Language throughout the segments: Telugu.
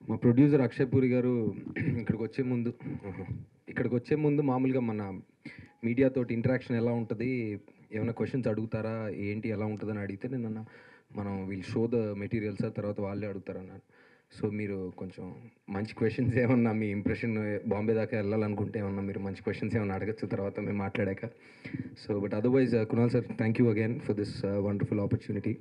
మా ప్రొడ్యూసర్ అక్షయ్ పూరి గారు ఇక్కడికి వచ్చే ముందు ఆహా. ఇక్కడికి వచ్చే ముందు మామూలుగా మన మీడియాతోటి ఇంటరాక్షన్ ఎలా ఉంటుంది ఏమైనా క్వశ్చన్స్ అడుగుతారా ఏంటి ఎలా ఉంటుందని అడిగితే నేను అన్న మనం వీళ్ళు షో ద మెటీరియల్ సార్ తర్వాత వాళ్ళే అడుగుతారన్నాను సో మీరు కొంచెం మంచి క్వశ్చన్స్ ఏమన్నా మీ ఇంప్రెషన్ బాంబే దాకా వెళ్ళాలనుకుంటే ఏమన్నా మీరు మంచి క్వశ్చన్స్ ఏమన్నా అడగచ్చు తర్వాత మేము మాట్లాడాక so but otherwise Kunal sir thank you again for this wonderful opportunity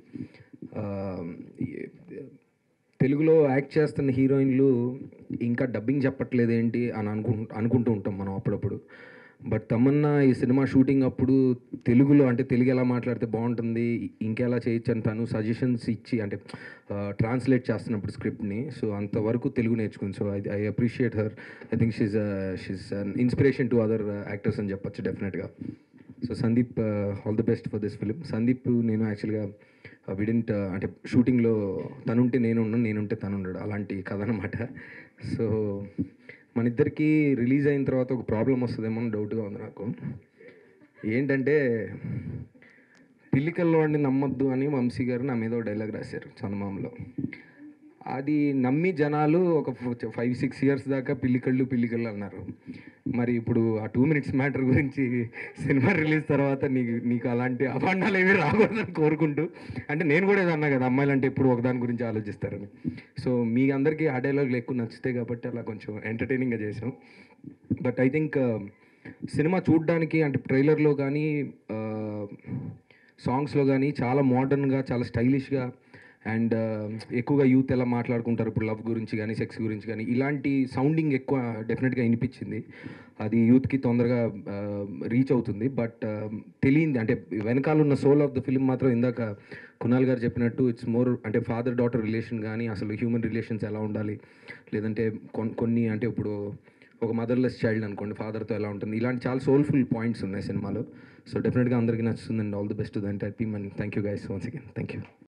తెలుగులో యాక్ట్ చేస్తున్న హీరోయిన్లు ఇంకా డబ్బింగ్ చెప్పట్లేదు ఏంటి అని అనుకు అనుకుంటూ ఉంటాం మనం అప్పుడప్పుడు బట్ తమన్నా ఈ సినిమా షూటింగ్ అప్పుడు తెలుగులో అంటే తెలుగు ఎలా మాట్లాడితే బాగుంటుంది ఇంకెలా చేయొచ్చు అని తను సజెషన్స్ ఇచ్చి అంటే ట్రాన్స్లేట్ చేస్తున్నప్పుడు స్క్రిప్ట్ని సో అంతవరకు తెలుగు నేర్చుకుంది so I I appreciate her I think she's she's inspiration to other actors అని చెప్పొచ్చు డెఫినెట్గా so Sandeep all the best for this film Sandeep నేను యాక్చువల్గా విడెంట్ అంటే షూటింగ్లో తనుంటే నేను ఉన్నాను నేనుంటే తను ఉండడు అలాంటి కథ అనమాట సో మన ఇద్దరికి రిలీజ్ అయిన తర్వాత ఒక ప్రాబ్లం వస్తుందేమో అని డౌట్గా ఉంది నాకు ఏంటంటే పిల్లికల్లో వాడిని నమ్మొద్దు అని వంశీ గారు నా మీద ఒక డైలాగ్ రాశారు చందమామలో అది నమ్మి జనాలు ఒక ఫైవ్ సిక్స్ ఇయర్స్ దాకా పిల్లికళ్ళు పిల్లికళ్ళు అన్నారు మరి ఇప్పుడు ఆ టూ మినిట్స్ మ్యాటర్ గురించి సినిమా రిలీజ్ తర్వాత నీకు నీకు అలాంటి అభాండాలు ఏమీ రాకూడదని కోరుకుంటూ అంటే నేను కూడా ఏదో అన్నా కదా అమ్మాయిలు అంటే ఎప్పుడు ఒకదాని గురించి ఆలోచిస్తారని సో మీ అందరికీ ఆ డైలాగులు ఎక్కువ నచ్చుతాయి కాబట్టి అలా కొంచెం ఎంటర్టైనింగ్గా చేసాం బట్ ఐ థింక్ సినిమా చూడడానికి అంటే ట్రైలర్లో కానీ సాంగ్స్లో కానీ చాలా మోడర్న్గా చాలా స్టైలిష్గా అండ్ ఎక్కువగా యూత్ ఎలా మాట్లాడుకుంటారు ఇప్పుడు లవ్ గురించి కానీ సెక్స్ గురించి కానీ ఇలాంటి సౌండింగ్ ఎక్కువ డెఫినెట్గా వినిపించింది అది యూత్కి తొందరగా రీచ్ అవుతుంది బట్ తెలియంది అంటే వెనకాల ఉన్న సోల్ ఆఫ్ ద ఫిల్మ్ మాత్రం ఇందాక కునాల్ గారు చెప్పినట్టు ఇట్స్ మోర్ అంటే ఫాదర్ డాటర్ రిలేషన్ కానీ అసలు హ్యూమన్ రిలేషన్స్ ఎలా ఉండాలి లేదంటే కొన్- కొన్ని అంటే ఇప్పుడు ఒక మదర్లెస్ చైల్డ్ అనుకోండి ఫాదర్తో ఎలా ఉంటుంది ఇలాంటి చాలా సోల్ఫుల్ పాయింట్స్ ఉన్నాయి సినిమాలో సో డెఫినెట్గా అందరికీ నచ్చుతుంది and all the best the entire team and thank you guys once again thank you